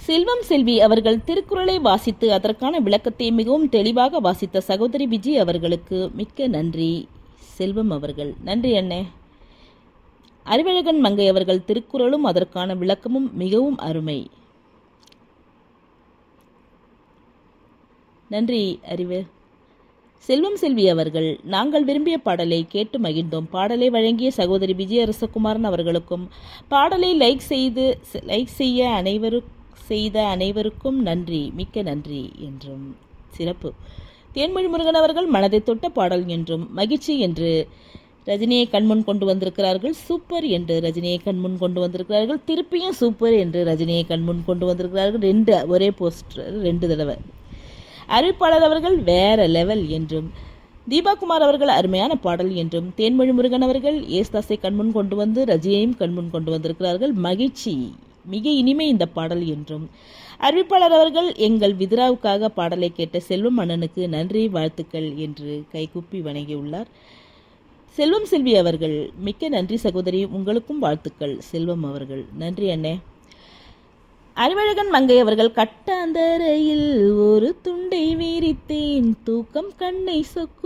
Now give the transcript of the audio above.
செல்வம் செல்வி அவர்கள் திருக்குறளை வாசித்து அதற்கான விளக்கத்தை மிகவும் தெளிவாக வாசித்த சகோதரி விஜய் அவர்களுக்கு மிக்க நன்றி செல்வம் அவர்கள் நன்றி அண்ணே அறிவழகன் மங்கை அவர்கள் திருக்குறளும் அதற்கான விளக்கமும் மிகவும் அருமை நன்றி அறிவு செல்வம் செல்வி அவர்கள் நாங்கள் விரும்பிய பாடலை கேட்டு மகிழ்ந்தோம் பாடலை வழங்கிய சகோதரி விஜய அரசகுமாரன் அவர்களுக்கும் பாடலை லைக் செய்து லைக் செய்ய அனைவரும் செய்த அனைவருக்கும் நன்றி மிக்க நன்றி என்றும் சிறப்பு தேன்மொழி முருகன் அவர்கள் மனதை தொட்ட பாடல் என்றும் மகிழ்ச்சி என்று ரஜினியை கண்முன் கொண்டு வந்திருக்கிறார்கள் சூப்பர் என்று ரஜினியை கண்முன் கொண்டு வந்திருக்கிறார்கள் திருப்பியும் சூப்பர் என்று ரஜினியை கண்முன் கொண்டு வந்திருக்கிறார்கள் ரெண்டு ஒரே போஸ்டர் ரெண்டு தடவை அறிவிப்பாளர் அவர்கள் வேற லெவல் என்றும் தீபாகுமார் அவர்கள் அருமையான பாடல் என்றும் தேன்மொழி முருகன் அவர்கள் ஏஸ்தாஸை கண்முன் கொண்டு வந்து ரஜினியையும் கண்முன் கொண்டு வந்திருக்கிறார்கள் மகிழ்ச்சி மிக இனிமை இந்த பாடல் என்றும் அறிவிப்பாளர் அவர்கள் எங்கள் விதிராவுக்காக பாடலை கேட்ட செல்வம் அண்ணனுக்கு நன்றி வாழ்த்துக்கள் என்று கைகூப்பி வணங்கியுள்ளார் செல்வம் செல்வி அவர்கள் மிக்க நன்றி சகோதரி உங்களுக்கும் வாழ்த்துக்கள் செல்வம் அவர்கள் நன்றி அண்ணே அறிவழகன் மங்கை அவர்கள் கட்டாந்தரையில் ஒரு துண்டை வீரித்தேன் தூக்கம் கண்ணை சொக்கு